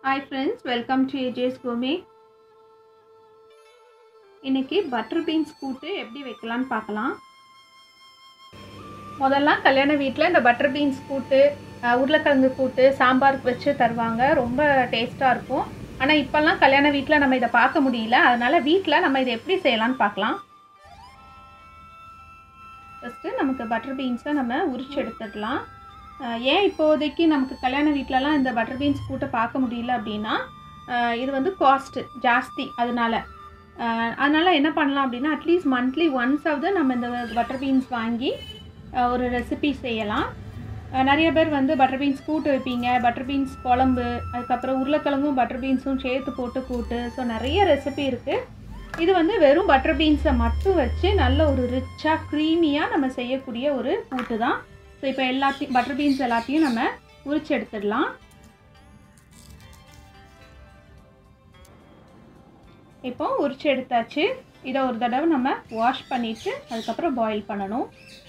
hi friends welcome to ஏஜேஸ் கோமே இன்னைக்கு பட்டர் பீன்ஸ் கூட்டு எப்படி வைக்கலான்னு பார்க்கலாம் முதல்ல கல்யாண வீட்டில் இந்த பட்டர் பீன்ஸ் கூட்டு அஹ், உருளைக்கிழங்கு கூட்டு சாம்பாருக்கு வச்சு தருவாங்க ரொம்ப டேஸ்ட்டாக இருக்கும் ஆனால் இப்போல்லாம் கல்யாண வீட்டில் நம்ம இதை பார்க்க முடியல அதனால் வீட்டில் நம்ம இதை எப்படி செய்யலாம்னு பார்க்கலாம் ஃபஸ்ட்டு நமக்கு பட்டர் பீன்ஸை நம்ம உரிச்சு எடுத்துடலாம் அஹ் ஏன் இப்போதைக்கு நமக்கு கல்யாண வீட்டிலலாம் இந்த பட்டர் பீன்ஸ் கூட்ட பார்க்க முடியல அப்படின்னா அஹ் இது வந்து காஸ்ட்டு ஜாஸ்தி அதனால அஹ் அதனால என்ன பண்ணலாம் அப்படின்னா அட்லீஸ்ட் மந்த்லி ஒன்ஸ் ஆகுது நம்ம இந்த பட்டர் பீன்ஸ் வாங்கி அஹ் ஒரு ரெசிபி செய்யலாம் அஹ் நிறைய பேர் வந்து பட்டர் பீன்ஸ் கூட்டு வைப்பீங்க பட்டர் பீன்ஸ் குழம்பு அதுக்கப்புறம் உருளைக்கிழங்கும் பட்டர் பீன்ஸும் சேர்த்து போட்டு கூட்டு ஸோ நிறைய ரெசிபி இருக்குது இது வந்து வெறும் பட்டர் பீன்ஸை மட்டும் வச்சு நல்ல ஒரு ரிச்சாக க்ரீமியாக நம்ம செய்யக்கூடிய ஒரு கூட்டு தான் ஸோ இப்போ எல்லாத்தையும் பட்டர் பீன்ஸ் எல்லாத்தையும் நம்ம உரிச்சு எடுத்துடலாம் இப்போ உரிச்சு எடுத்தாச்சு இதை ஒரு தடவை நம்ம வாஷ் பண்ணிவிட்டு அதுக்கப்புறம் பாயில் பண்ணணும்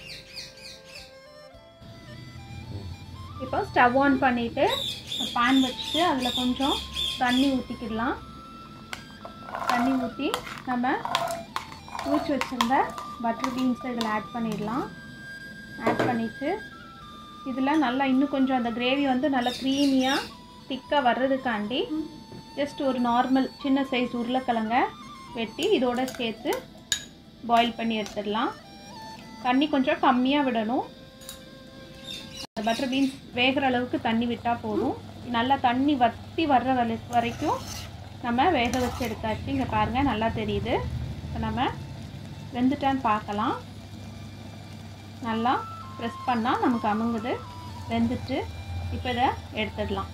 இப்போ ஸ்டவ் ஆன் பண்ணிவிட்டு பேன் வச்சுட்டு அதில் கொஞ்சம் தண்ணி ஊற்றிக்கிடலாம் தண்ணி ஊற்றி நம்ம ஊற்றி வச்சுருந்த பட்டர் பீன்ஸை இதில் ஆட் பண்ணிடலாம் ஆட் பண்ணிவிட்டு இதில் நல்லா இன்னும் கொஞ்சம் அந்த கிரேவி வந்து நல்லா க்ரீமியாக திக்காக வர்றதுக்காண்டி ஜஸ்ட் ஒரு நார்மல் சின்ன சைஸ் உருளைக்கிழங்க வெட்டி இதோட சேர்த்து பாயில் பண்ணி எடுத்துடலாம் தண்ணி கொஞ்சம் கம்மியாக விடணும் அந்த பட்டர் பீன்ஸ் வேகிற அளவுக்கு தண்ணி விட்டால் போதும் நல்லா தண்ணி வற்றி வர்ற வரை வரைக்கும் நம்ம வேக வச்சு எடுத்தாச்சு இங்கே பாருங்கள் நல்லா தெரியுது இப்போ நம்ம வெந்துட்டான்னு பார்க்கலாம் நல்லா ப்ரெஸ் பண்ணால் நமக்கு அமுங்குது வெந்துட்டு இப்போ இதை எடுத்துடலாம்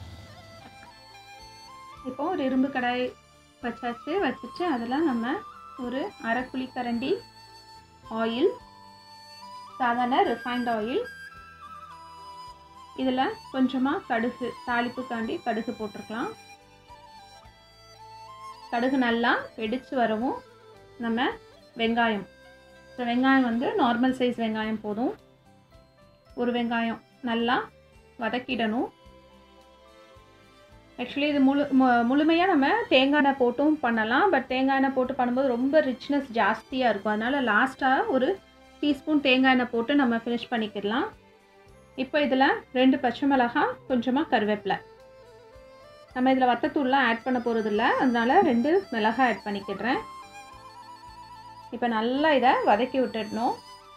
இப்போ ஒரு இரும்பு கடாய் வச்சாச்சு வச்சுட்டு அதில் நம்ம ஒரு அரை குழிக்கரண்டி ஆயில் சாதாரண ரிஃபைண்ட் ஆயில் இதில் கொஞ்சமாக கடுகு தாளிப்புக்காண்டி கடுகு போட்டிருக்கலாம் கடுகு நல்லா வெடித்து வரவும் நம்ம வெங்காயம் ஸோ வெங்காயம் வந்து நார்மல் சைஸ் வெங்காயம் போதும் ஒரு வெங்காயம் நல்லா வதக்கிடணும் ஆக்சுவலி இது முழு மு- முழுமையாக நம்ம தேங்காய் எண்ணெய் போட்டும் பண்ணலாம் பட் தேங்காய் எண்ணெய் போட்டு பண்ணும்போது ரொம்ப ரிச்னஸ் ஜாஸ்தியாக இருக்கும் அதனால் லாஸ்ட்டாக ஒரு டீஸ்பூன் தேங்காய் எண்ணெய் போட்டு நம்ம ஃபினிஷ் பண்ணிக்கிடலாம் இப்போ இதில் ரெண்டு பச்சை மிளகாய் கொஞ்சமாக கருவேப்பிலை நம்ம இதில் வத்தத்தூள்லாம் ஆட் பண்ண போகிறதில்ல அதனால ரெண்டு மிளகாய் ஆட் பண்ணிக்கிடுறேன் இப்போ நல்லா இதை வதக்கி விட்டுடணும்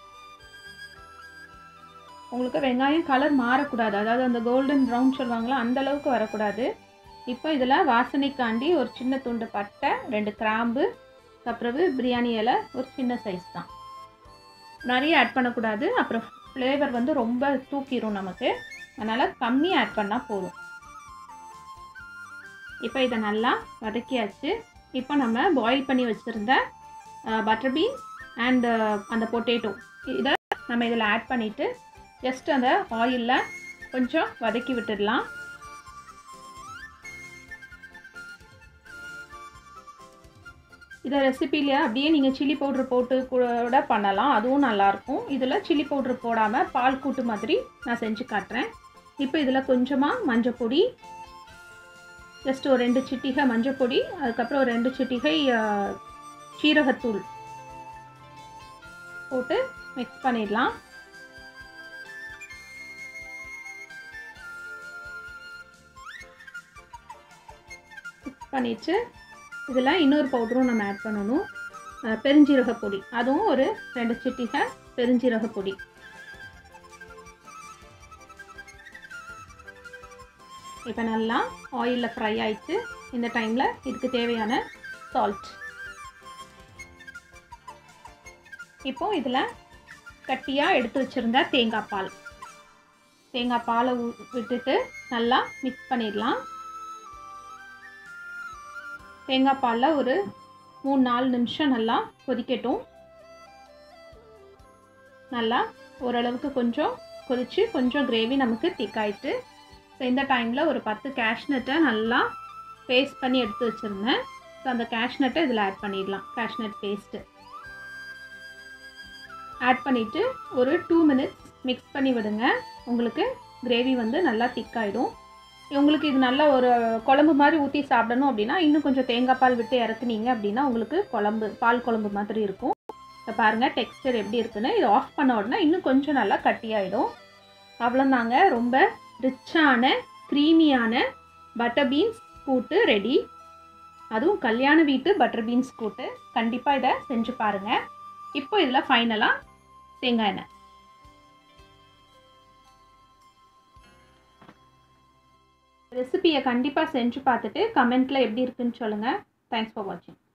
உங்களுக்கு வெங்காயம் கலர் மாறக்கூடாது அதாவது அந்த கோல்டன் ப்ரௌன் சொல்லுவாங்களா அந்த அளவுக்கு வரக்கூடாது இப்போ இதில் வாசனைக்காண்டி ஒரு சின்ன துண்டு பட்டை ரெண்டு கிராம்பு அப்புறம் பிரியாணி இலை ஒரு சின்ன சைஸ் தான் நிறைய ஆட் பண்ணக்கூடாது அப்புறம் ஃப்ளேவர் வந்து ரொம்ப தூக்கிடும் நமக்கு அதனால் கம்மி ஆட் பண்ணால் போதும் இப்போ இதை நல்லா வதக்கியாச்சு இப்போ நம்ம பாயில் பண்ணி வச்சுருந்த பட்டர் பீன்ஸ் அண்ட் அந்த பொட்டேட்டோ இதை நம்ம இதில் ஆட் பண்ணிவிட்டு ஜஸ்ட் அந்த ஆயிலில் கொஞ்சம் வதக்கி விட்டுடலாம் இதை ரெசிப்பியில் அப்படியே நீங்கள் சில்லி பவுட்ரு போட்டு கூட பண்ணலாம் அதுவும் நல்லாயிருக்கும் இதில் சில்லி பவுட்ரு போடாமல் பால் கூட்டு மாதிரி நான் செஞ்சு காட்டுறேன் இப்போ இதில் கொஞ்சமாக மஞ்சப்பொடி ஜஸ்ட் ஒரு ரெண்டு சிட்டிகை மஞ்சப்பொடி அதுக்கப்புறம் ஒரு ரெண்டு சிட்டிகை அஹ், சீரகத்தூள் போட்டு மிக்ஸ் பண்ணிடலாம் மிக்ஸ் பண்ணிட்டு இதில் இன்னொரு பவுடரும் நம்ம ஆட் பண்ணணும் அஹ், பெருஞ்சீரக பொடி அதுவும் ஒரு ரெண்டு சிட்டிகை பெருஞ்சீரக பொடி இப்போ நல்லா ஆயிலில் ஃப்ரை ஆயிடுச்சு இந்த டைமில் இதுக்கு தேவையான சால்ட் இப்போ இதில் கட்டியாக எடுத்து வச்சுருந்த தேங்காய் பால் தேங்காய் பாலை ஊ- விட்டுட்டு நல்லா மிக்ஸ் பண்ணிடலாம் தேங்காய் பாலில் ஒரு மூணு நாலு நிமிஷம் நல்லா கொதிக்கட்டும் நல்லா ஓரளவுக்கு கொஞ்சம் கொதிச்சு கொஞ்சம் கிரேவி நமக்கு திக்காயிட்டு ஸோ இந்த டைமில் ஒரு பத்து கேஷ்நட்டை நல்லா பேஸ்ட் பண்ணி எடுத்து வச்சுருந்தேன் ஸோ அந்த கேஷ்நட்டை இதில் ஆட் பண்ணிடலாம் கேஷ்நட் பேஸ்ட்டு ஆட் பண்ணிவிட்டு ஒரு டூ மினிட்ஸ் மிக்ஸ் பண்ணி விடுங்க உங்களுக்கு கிரேவி வந்து நல்லா திக்காயிடும் உங்களுக்கு இது நல்ல ஒரு குழம்பு மாதிரி ஊற்றி சாப்பிடணும் அப்படின்னா இன்னும் கொஞ்சம் தேங்காய் பால் விட்டு இறக்குனீங்க அப்படின்னா உங்களுக்கு குழம்பு பால் குழம்பு மாதிரி இருக்கும் இப்போ பாருங்கள் டெக்ஸ்டர் எப்படி இருக்குன்னு இது ஆஃப் பண்ண உடனே இன்னும் கொஞ்சம் நல்லா கட்டியாயிடும் அவ்வளோதாங்க ரொம்ப ரிச்சான க்ரீமியான பட்டர் பீன்ஸ் கூட்டு ரெடி அதுவும் கல்யாண வீட்டு பட்டர் பீன்ஸ் கூட்டு கண்டிப்பாக இதை செஞ்சு பாருங்கள் இப்போ இதில் ஃபைனலாக தேங்காய் எண்ணெய் ரெசிபியை கண்டிப்பாக செஞ்சு பார்த்துட்டு கமெண்ட்டில் எப்படி இருக்குன்னு சொல்லுங்கள் தேங்க்ஸ் ஃபார் வாட்சிங்